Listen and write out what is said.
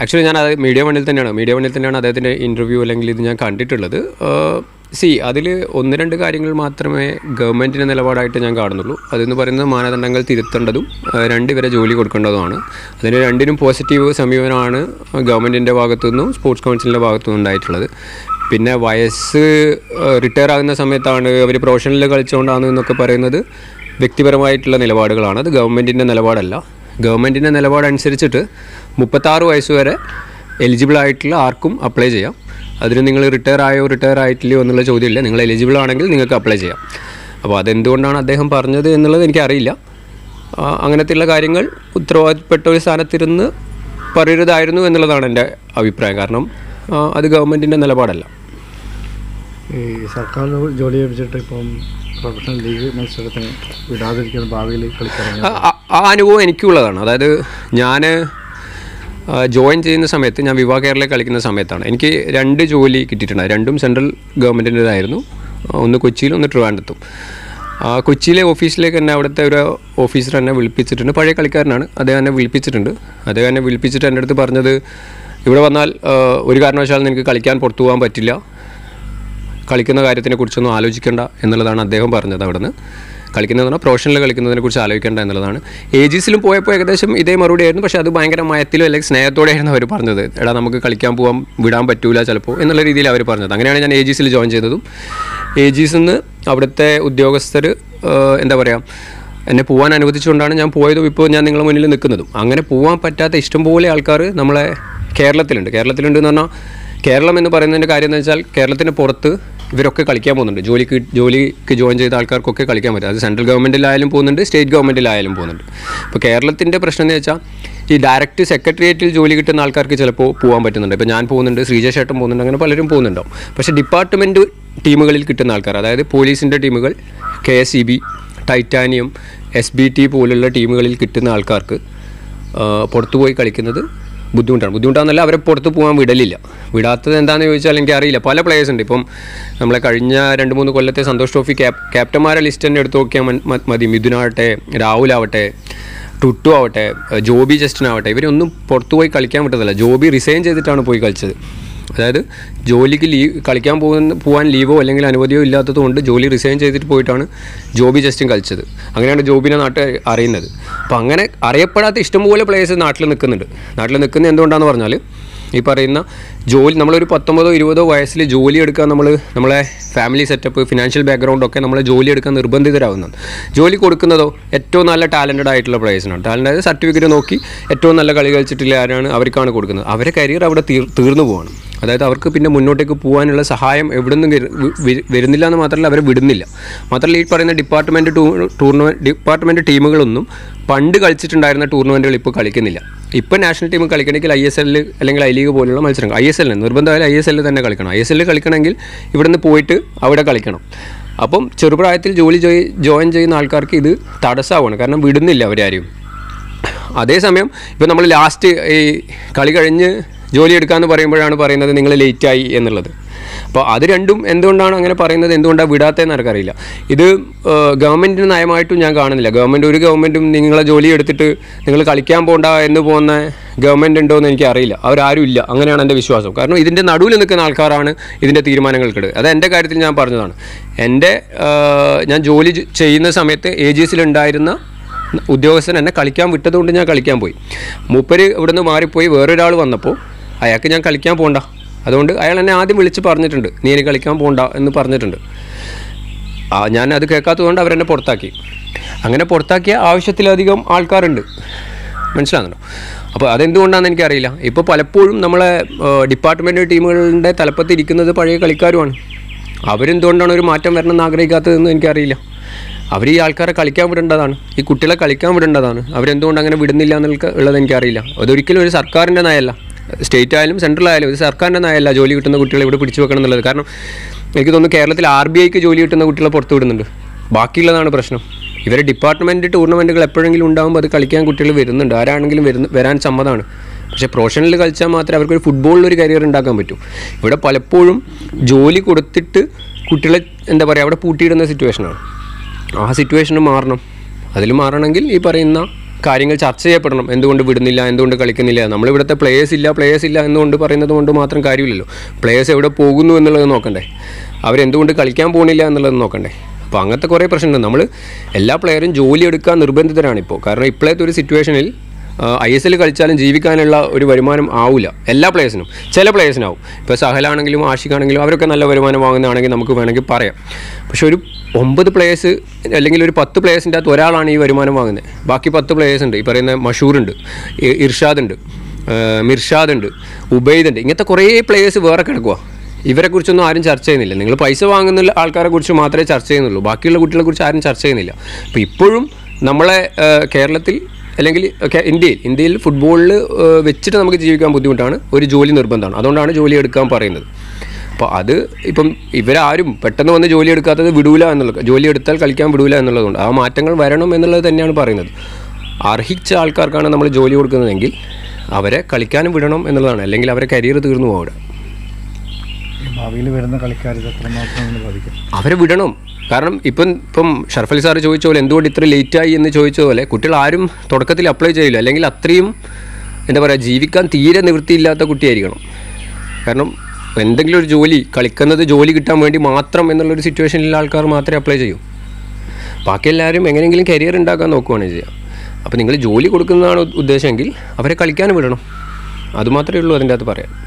actually ഞാൻ അത് media വണ്ണിൽ തന്നെയാണ് മീഡിയ വണ്ണിൽ തന്നെയാണ് അദ്ദേഹത്തിൻ്റെ ഇൻ്റർവ്യൂ അല്ലെങ്കിൽ ഇത് ഞാൻ കണ്ടിട്ടുള്ളത് സി അതിൽ ഒന്ന് രണ്ട് കാര്യങ്ങൾ മാത്രമേ ഗവൺമെൻറ്റിൻ്റെ നിലപാടായിട്ട് ഞാൻ കാണുന്നുള്ളൂ അതെന്ന് പറയുന്നത് മാനദണ്ഡങ്ങൾ തിരുത്തേണ്ടതും ആ, രണ്ടുപേരെ ജോലി കൊടുക്കേണ്ടതുമാണ് അതിന് രണ്ടിനും പോസിറ്റീവ് സമീപനമാണ് ഗവൺമെൻറ്റിൻ്റെ ഭാഗത്തു നിന്നും സ്പോർട്സ് കൗൺസിലിൻ്റെ ഭാഗത്തു നിന്നും ഉണ്ടായിട്ടുള്ളത് പിന്നെ വയസ്സ് റിട്ടയർ ആകുന്ന സമയത്താണ് അവർ പ്രൊഫഷണലിൽ കളിച്ചുകൊണ്ടാണ് എന്നൊക്കെ പറയുന്നത് വ്യക്തിപരമായിട്ടുള്ള നിലപാടുകളാണ് അത് ഗവൺമെൻറ്റിൻ്റെ നിലപാടല്ല ഗവൺമെൻറ്റിൻ്റെ നിലപാടനുസരിച്ചിട്ട് മുപ്പത്താറ് വയസ്സ് വരെ എലിജിബിൾ ആയിട്ടുള്ള ആർക്കും അപ്ലൈ ചെയ്യാം അതിന് നിങ്ങൾ റിട്ടയർ ആയോ റിട്ടയർ ആയിട്ടില്ലയോ എന്നുള്ള ചോദ്യമില്ല നിങ്ങൾ എലിജിബിൾ ആണെങ്കിൽ നിങ്ങൾക്ക് അപ്ലൈ ചെയ്യാം അപ്പോൾ അതെന്തുകൊണ്ടാണ് അദ്ദേഹം പറഞ്ഞത് എന്നുള്ളത് എനിക്കറിയില്ല ആ, അങ്ങനത്തെയുള്ള കാര്യങ്ങൾ ഉത്തരവാദിത്തപ്പെട്ട ഒരു സ്ഥാനത്തിരുന്ന് പറയരുതായിരുന്നു എന്നുള്ളതാണ് എൻ്റെ അഭിപ്രായം കാരണം ആ, അത് ഗവൺമെൻറ്റിൻ്റെ നിലപാടല്ല ഈ സർക്കാർ ജോലി ലഭിച്ചിട്ട് ഇപ്പം പ്രൊഫഷണൽ ലീഗ് മത്സരത്തിന് വിടാതിരിക്കുന്ന ഭാവിയിൽ കളിക്കിറങ്ങി ആ- ആ- ആ അനുഭവം എനിക്കുള്ളതാണ് അതായത് ഞാൻ ജോയിൻ ചെയ്യുന്ന സമയത്ത് ഞാൻ വിവാഹ കേരളയിൽ കളിക്കുന്ന സമയത്താണ് എനിക്ക് രണ്ട് ജോലി കിട്ടിയിട്ടുണ്ട് രണ്ടും സെൻട്രൽ ഗവൺമെൻറ്റിൻ്റെതായിരുന്നു ഒന്ന് കൊച്ചിയിലും ഒന്ന് ട്രിവാൻഡ്രത്തും ആ കൊച്ചിയിലെ ഓഫീസിലേക്ക് തന്നെ അവിടുത്തെ ഒരു ഓഫീസർ എന്നെ വിളിപ്പിച്ചിട്ടുണ്ട് പഴയ കളിക്കാരനാണ് അദ്ദേഹം എന്നെ വിളിപ്പിച്ചിട്ടുണ്ട് അദ്ദേഹം എന്നെ വിളിപ്പിച്ചിട്ട് എൻ്റെ അടുത്ത് പറഞ്ഞത് ഇവിടെ വന്നാൽ ആ, ഒരു കാരണവശാലും നിനക്ക് കളിക്കാൻ പുറത്തു പോകാൻ പറ്റില്ല കളിക്കുന്ന കാര്യത്തിനെ കുറിച്ചൊന്നും ആലോചിക്കേണ്ട എന്നുള്ളതാണ് അദ്ദേഹം പറഞ്ഞത് അവിടുന്ന് കളിക്കുന്നതെന്ന് പറഞ്ഞാൽ പ്രൊഫഷണൽ കളിക്കുന്നതിനെ കുറിച്ച് ആലോചിക്കേണ്ട എന്നുള്ളതാണ് ഏജീസിലും പോയപ്പോൾ ഏകദേശം ഇതേ മറുപടി ആയിരുന്നു പക്ഷേ അത് ഭയങ്കര മയത്തിലോ അല്ലെങ്കിൽ സ്നേഹത്തോടെയായിരുന്നു അവർ പറഞ്ഞത് എടാ നമുക്ക് കളിക്കാൻ പോകാൻ വിടാൻ പറ്റൂല ചിലപ്പോൾ എന്നുള്ള രീതിയിൽ അവർ പറഞ്ഞത് അങ്ങനെയാണ് ഞാൻ ഏജീസിൽ ജോയിൻ ചെയ്തതും ഏജീസിൽ നിന്ന് അവിടുത്തെ ഉദ്യോഗസ്ഥർ എന്താ പറയുക എന്നെ പോകാൻ അനുവദിച്ചുകൊണ്ടാണ് ഞാൻ പോയതും ഇപ്പോൾ ഞാൻ നിങ്ങളുടെ മുന്നിൽ നിൽക്കുന്നതും അങ്ങനെ പോകാൻ പറ്റാത്ത ഇഷ്ടംപോലെ ആൾക്കാർ നമ്മളെ കേരളത്തിലുണ്ട് കേരളത്തിലുണ്ട് എന്ന് പറഞ്ഞാൽ കേരളം എന്ന് പറയുന്നതിൻ്റെ കാര്യം എന്ന് വെച്ചാൽ കേരളത്തിന് പുറത്ത് ഇവരൊക്കെ കളിക്കാൻ പോകുന്നുണ്ട് ജോലിക്ക് ജോലിക്ക് ജോയിൻ ചെയ്ത ആൾക്കാർക്കൊക്കെ കളിക്കാൻ പറ്റും അത് സെൻട്രൽ ഗവൺമെൻറ്റിലായാലും പോകുന്നുണ്ട് സ്റ്റേറ്റ് ഗവൺമെൻറ്റിലായാലും പോകുന്നുണ്ട് അപ്പോൾ കേരളത്തിൻ്റെ പ്രശ്നം എന്ന് വെച്ചാൽ ഈ ഡയറക്റ്റ് സെക്രട്ടേറിയറ്റിൽ ജോലി കിട്ടുന്ന ആൾക്കാർക്ക് ചിലപ്പോൾ പോകാൻ പറ്റുന്നുണ്ട് ഇപ്പോൾ ഞാൻ പോകുന്നുണ്ട് ശ്രീജേഷ് ഏട്ടൻ പോകുന്നുണ്ട് അങ്ങനെ പലരും പോകുന്നുണ്ടാവും പക്ഷേ ഡിപ്പാർട്ട്മെൻറ്റ് ടീമുകളിൽ കിട്ടുന്ന ആൾക്കാർ അതായത് പോലീസിൻ്റെ ടീമുകൾ K S E B titanium S B T പോലുള്ള ടീമുകളിൽ കിട്ടുന്ന ആൾക്കാർക്ക് ആ, പുറത്തു പോയി കളിക്കുന്നത് ബുദ്ധിമുട്ടാണ് ബുദ്ധിമുട്ടാണെന്നല്ല അവരെ പുറത്ത് പോകാൻ വിടലില്ല വിടാത്തത് എന്താണെന്ന് ചോദിച്ചാൽ എനിക്ക് അറിയില്ല പല പ്ലേയേഴ്സ് ഉണ്ട് ഇപ്പം നമ്മളെ കഴിഞ്ഞ രണ്ട് മൂന്ന് കൊല്ലത്തെ സന്തോഷ് ട്രോഫി ക്യാപ് ക്യാപ്റ്റന്മാരെ ലിസ്റ്റ് തന്നെ എടുത്ത് നോക്കിയാൽ മൻ- മ- മതി മിഥുനാവട്ടെ രാഹുലാവട്ടെ ടുട്ടു ആവട്ടെ ജോബി ജസ്റ്റിൻ ആവട്ടെ ഇവരൊന്നും പുറത്തു പോയി കളിക്കാൻ പറ്റത്തില്ല ജോബി റിസൈൻ ചെയ്തിട്ടാണ് പോയി കളിച്ചത് അതായത് ജോലിക്ക് ലീവ് കളിക്കാൻ പോകുന്ന പോകാൻ ലീവോ അല്ലെങ്കിൽ അനുമതിയോ ഇല്ലാത്തത് കൊണ്ട് ജോലി റിസൈൻ ചെയ്തിട്ട് പോയിട്ടാണ് ജോബി ജസ്റ്റിൻ കളിച്ചത് അങ്ങനെയാണ് ജോബിനെ നാട്ടിൽ അറിയുന്നത് അപ്പോൾ അങ്ങനെ അറിയപ്പെടാത്ത ഇഷ്ടംപോലെ പ്ലേയേഴ്സ് നാട്ടിൽ നിൽക്കുന്നുണ്ട് നാട്ടിൽ നിൽക്കുന്നത് എന്തുകൊണ്ടാണെന്ന് പറഞ്ഞാൽ ഈ പറയുന്ന ജോലി നമ്മളൊരു പത്തൊമ്പതോ ഇരുപതോ വയസ്സിൽ ജോലി എടുക്കാൻ നമ്മൾ നമ്മളെ ഫാമിലി സെറ്റപ്പ് ഫിനാൻഷ്യൽ ബാക്ക്ഗ്രൗണ്ട് ഒക്കെ നമ്മളെ ജോലി എടുക്കാൻ നിർബന്ധിതരാകുന്നത് ജോലി കൊടുക്കുന്നതോ ഏറ്റവും നല്ല ടാലൻറ്റഡ് ആയിട്ടുള്ള പ്ലേയേഴ്സിനാണ് ടാലൻ്റ് അതായത് സർട്ടിഫിക്കറ്റ് നോക്കി ഏറ്റവും നല്ല കളി കളിച്ചിട്ടുള്ള ആരാണ് അവർക്കാണ് കൊടുക്കുന്നത് അവരെ കരിയർ അവിടെ തീർ തീർന്നു പോവാണ് അതായത് അവർക്ക് പിന്നെ മുന്നോട്ടേക്ക് പോകാനുള്ള സഹായം എവിടെ നിന്നും വരു- വ- വരു- വരുന്നില്ല എന്ന് മാത്രമല്ല അവരെ വിടുന്നില്ല മാത്രമല്ല ഈ പറയുന്ന ഡിപ്പാർട്ട്മെൻറ്റ് ടൂർണമെൻറ്റ് ഡിപ്പാർട്ട്മെൻറ്റ് ടീമുകളൊന്നും പണ്ട് കളിച്ചിട്ടുണ്ടായിരുന്ന ടൂർണമെൻറ്റുകൾ ഇപ്പോൾ കളിക്കുന്നില്ല ഇപ്പോൾ നാഷണൽ ടീം കളിക്കണമെങ്കിൽ ഐ എസ് എല്ലിൽ അല്ലെങ്കിൽ ഐ ലീഗ് പോലുള്ള മത്സരങ്ങൾ ഐ എസ് എല്ലിന് നിർബന്ധമായാലും ഐ എസ് എല്ലിൽ തന്നെ കളിക്കണം ഐ എസ് എല്ലിൽ കളിക്കണമെങ്കിൽ ഇവിടുന്ന് പോയിട്ട് അവിടെ കളിക്കണം അപ്പം ചെറുപ്രായത്തിൽ ജോലി ജോയി ജോയിൻ ചെയ്യുന്ന ആൾക്കാർക്ക് ഇത് തടസ്സമാണ് കാരണം വിടുന്നില്ല അവരാരും അതേസമയം ഇപ്പോൾ നമ്മൾ ലാസ്റ്റ് ഈ കളി കഴിഞ്ഞ് ജോലി എടുക്കാമെന്ന് പറയുമ്പോഴാണ് പറയുന്നത് നിങ്ങൾ ലേറ്റായി എന്നുള്ളത് അപ്പോൾ അത് രണ്ടും എന്തുകൊണ്ടാണ് അങ്ങനെ പറയുന്നത് എന്തുകൊണ്ടാണ് വിടാത്തതെന്ന് എനിക്കറിയില്ല ഇത് ഗവൺമെൻറ്റിന് നയമായിട്ടും ഞാൻ കാണുന്നില്ല ഗവൺമെൻറ് ഒരു ഗവൺമെൻറ്റും നിങ്ങളെ ജോലി എടുത്തിട്ട് നിങ്ങൾ കളിക്കാൻ പോകണ്ട എന്ന് പോകുന്ന ഗവൺമെൻറ് ഉണ്ടോ എന്ന് എനിക്ക് അറിയില്ല അവരാരും ഇല്ല അങ്ങനെയാണ് എൻ്റെ വിശ്വാസം കാരണം ഇതിൻ്റെ നടുവിൽ നിൽക്കുന്ന ആൾക്കാരാണ് ഇതിൻ്റെ തീരുമാനങ്ങൾക്കിട് അത് എൻ്റെ കാര്യത്തിൽ ഞാൻ പറഞ്ഞതാണ് എൻ്റെ ആ, ഞാൻ ജോലി ചെ- ചെയ്യുന്ന സമയത്ത് എ ജി എസിലുണ്ടായിരുന്ന ഉദ്യോഗസ്ഥൻ എന്നെ കളിക്കാൻ വിട്ടതുകൊണ്ട് ഞാൻ കളിക്കാൻ പോയി മൂപ്പര് ഇവിടുന്ന് മാറിപ്പോയി വേറൊരാൾ വന്നപ്പോൾ അയാൾക്ക് ഞാൻ കളിക്കാൻ പോകണ്ട അതുകൊണ്ട് അയാൾ എന്നെ ആദ്യം വിളിച്ച് പറഞ്ഞിട്ടുണ്ട് നീ എനിക്ക് കളിക്കാൻ പോകണ്ട എന്ന് പറഞ്ഞിട്ടുണ്ട് ആ ഞാൻ അത് കേൾക്കാത്തതുകൊണ്ട് അവരെന്നെ പുറത്താക്കി അങ്ങനെ പുറത്താക്കിയ ആവശ്യത്തിലധികം ആൾക്കാരുണ്ട് മനസ്സിലാകുന്നുണ്ടോ അപ്പോൾ അതെന്തുകൊണ്ടാണെന്ന് എനിക്കറിയില്ല ഇപ്പോൾ പലപ്പോഴും നമ്മളെ ഡിപ്പാർട്ട്മെൻറ്റ് ടീമുകളുടെ തലപ്പത്ത് ഇരിക്കുന്നത് പഴയ കളിക്കാരുമാണ് അവരെന്തുകൊണ്ടാണ് ഒരു മാറ്റം വരണമെന്ന് ആഗ്രഹിക്കാത്തതെന്ന് എനിക്കറിയില്ല അവർ ഈ ആൾക്കാരെ കളിക്കാൻ വിടേണ്ടതാണ് ഈ കുട്ടികളെ കളിക്കാൻ വിടേണ്ടതാണ് അവരെന്തുകൊണ്ട് അങ്ങനെ വിടുന്നില്ല എന്നുള്ള ഉള്ളത് എനിക്കറിയില്ല അതൊരിക്കലും ഒരു സർക്കാരിൻ്റെ നയമല്ല സ്റ്റേറ്റ് ആയാലും സെൻട്രൽ ആയാലും ഇത് സർക്കാരിൻ്റെ നയമല്ല ജോലി കിട്ടുന്ന കുട്ടികളെ ഇവിടെ പിടിച്ചു വെക്കണം എന്നുള്ളത് കാരണം എനിക്ക് തോന്നുന്നു കേരളത്തിൽ ആർ ബി ഐക്ക് ജോലി കിട്ടുന്ന കുട്ടികളെ പുറത്തു വിടുന്നുണ്ട് ബാക്കിയുള്ളതാണ് പ്രശ്നം ഇവരെ ഡിപ്പാർട്ട്മെൻറ്റ് ടൂർണമെൻറ്റുകൾ എപ്പോഴെങ്കിലും ഉണ്ടാകുമ്പോൾ അത് കളിക്കാൻ കുട്ടികൾ വരുന്നുണ്ട് ആരാണെങ്കിലും വരുന്ന വരാൻ സമ്മതമാണ് പക്ഷേ പ്രൊഫഷണലിൽ കളിച്ചാൽ മാത്രമേ അവർക്ക് ഒരു ഫുട്ബോളിൽ ഒരു കരിയർ ഉണ്ടാക്കാൻ പറ്റൂ ഇവിടെ പലപ്പോഴും ജോലി കൊടുത്തിട്ട് കുട്ടികളെ എന്താ പറയുക അവിടെ പൂട്ടിയിടുന്ന സിറ്റുവേഷനാണ് ആ സിറ്റുവേഷൻ മാറണം അതിൽ മാറണമെങ്കിൽ ഈ പറയുന്ന കാര്യങ്ങൾ ചർച്ച ചെയ്യപ്പെടണം എന്തുകൊണ്ട് വിടുന്നില്ല എന്തുകൊണ്ട് കളിക്കുന്നില്ല നമ്മളിവിടുത്തെ പ്ലേയേഴ്സ് ഇല്ല പ്ലേയേഴ്സ് ഇല്ല എന്നുകൊണ്ട് പറയുന്നത് കൊണ്ട് മാത്രം കാര്യമില്ലല്ലോ പ്ലേയേഴ്സ് എവിടെ പോകുന്നു എന്നുള്ളത് നോക്കണ്ടേ അവരെന്തുകൊണ്ട് കളിക്കാൻ പോകുന്നില്ല എന്നുള്ളത് നോക്കണ്ടേ അപ്പോൾ അങ്ങനത്തെ കുറേ പ്രശ്നമുണ്ട് നമ്മൾ എല്ലാ പ്ലെയറും ജോലി എടുക്കാൻ നിർബന്ധിതരാണ് ഇപ്പോൾ കാരണം ഇപ്പോഴത്തെ ഒരു സിറ്റുവേഷനിൽ ഐ എസ് എൽ കളിച്ചാലും ജീവിക്കാനുള്ള ഒരു വരുമാനം ആവില്ല എല്ലാ പ്ലേയേഴ്സിനും ചില പ്ലേയേഴ്സിനാവും ഇപ്പോൾ സഹലാണെങ്കിലും ആഷിഖാണെങ്കിലും അവരൊക്കെ നല്ല വരുമാനം വാങ്ങുന്നതാണെങ്കിൽ നമുക്ക് വേണമെങ്കിൽ പറയാം പക്ഷെ ഒരു ഒമ്പത് പ്ലേയേഴ്സ് അല്ലെങ്കിൽ ഒരു പത്ത് പ്ലേയേഴ്സിൻ്റെ അകത്ത് ഒരാളാണ് ഈ വരുമാനം വാങ്ങുന്നത് ബാക്കി പത്ത് പ്ലേയേഴ്സ് ഉണ്ട് ഈ പറയുന്ന മഷൂർ ഉണ്ട് ഇ- ഇർഷാദ് ഉണ്ട് ഏഹ് മിർഷാദ് ഉണ്ട് ഉബൈദ് ഉണ്ട് ഇങ്ങനത്തെ കുറേ പ്ലേയേഴ്സ് വേറെ കിടക്കുക ഇവരെ കുറിച്ചൊന്നും ആരും ചർച്ച ചെയ്യുന്നില്ല നിങ്ങൾ പൈസ വാങ്ങുന്ന ആൾക്കാരെ കുറിച്ച് മാത്രമേ ചർച്ച ചെയ്യുന്നുള്ളൂ ബാക്കിയുള്ള കുട്ടികളെ കുറിച്ച് ആരും ചർച്ച ചെയ്യുന്നില്ല അപ്പോൾ ഇപ്പോഴും നമ്മളെ ഏഹ്, കേരളത്തിൽ അല്ലെങ്കിൽ ഒക്കെ ഇന്ത്യയിൽ ഇന്ത്യയിൽ ഫുട്ബോളിൽ വെച്ചിട്ട് നമുക്ക് ജീവിക്കാൻ ബുദ്ധിമുട്ടാണ് ഒരു ജോലി നിർബന്ധമാണ് അതുകൊണ്ടാണ് ജോലി എടുക്കാൻ പറയുന്നത് അപ്പോൾ അത് ഇപ്പം ഇവരാരും പെട്ടെന്ന് വന്ന് ജോലി എടുക്കാത്തത് വിടൂല എന്നുള്ളത് ജോലി എടുത്താൽ കളിക്കാൻ വിടൂല എന്നുള്ളതുകൊണ്ട് ആ മാറ്റങ്ങൾ വരണം എന്നുള്ളത് തന്നെയാണ് പറയുന്നത് അർഹിച്ച ആൾക്കാർക്കാണ് നമ്മൾ ജോലി കൊടുക്കുന്നതെങ്കിൽ അവരെ കളിക്കാനും വിടണം എന്നുള്ളതാണ് അല്ലെങ്കിൽ അവരെ കരിയർ തീർന്നു പോകും അവിടെ ഈ ഭാവിയിൽ വരുന്ന കളിക്കാർ ഇത് എത്രമാത്രം ഇതിനെ ബാധിക്കും അവരെ വിടണം കാരണം ഇപ്പം ഇപ്പം ഷർഫലി സാറ് ചോദിച്ച പോലെ എന്തുകൊണ്ട് ഇത്ര ലേറ്റായി എന്ന് ചോദിച്ച പോലെ കുട്ടികൾ ആരും തുടക്കത്തിൽ അപ്ലൈ ചെയ്യില്ല അല്ലെങ്കിൽ അത്രയും എന്താ പറയുക ജീവിക്കാൻ തീരെ നിവൃത്തിയില്ലാത്ത കുട്ടിയായിരിക്കണം കാരണം എന്തെങ്കിലും ഒരു ജോലി കളിക്കുന്നത് ജോലി കിട്ടാൻ വേണ്ടി മാത്രം എന്നുള്ളൊരു സിറ്റുവേഷനിലുള്ള ആൾക്കാർ മാത്രമേ അപ്ലൈ ചെയ്യൂ ബാക്കി എല്ലാവരും എങ്ങനെയെങ്കിലും കരിയർ ഉണ്ടാക്കാൻ നോക്കുകയാണ് ചെയ്യുക അപ്പോൾ നിങ്ങൾ ജോലി കൊടുക്കുന്നതാണ് ഉദ്ദേശമെങ്കിൽ അവരെ കളിക്കാനും വിടണം അതുമാത്രമേ ഉള്ളൂ അതിൻ്റെ അകത്ത് പറയാൻ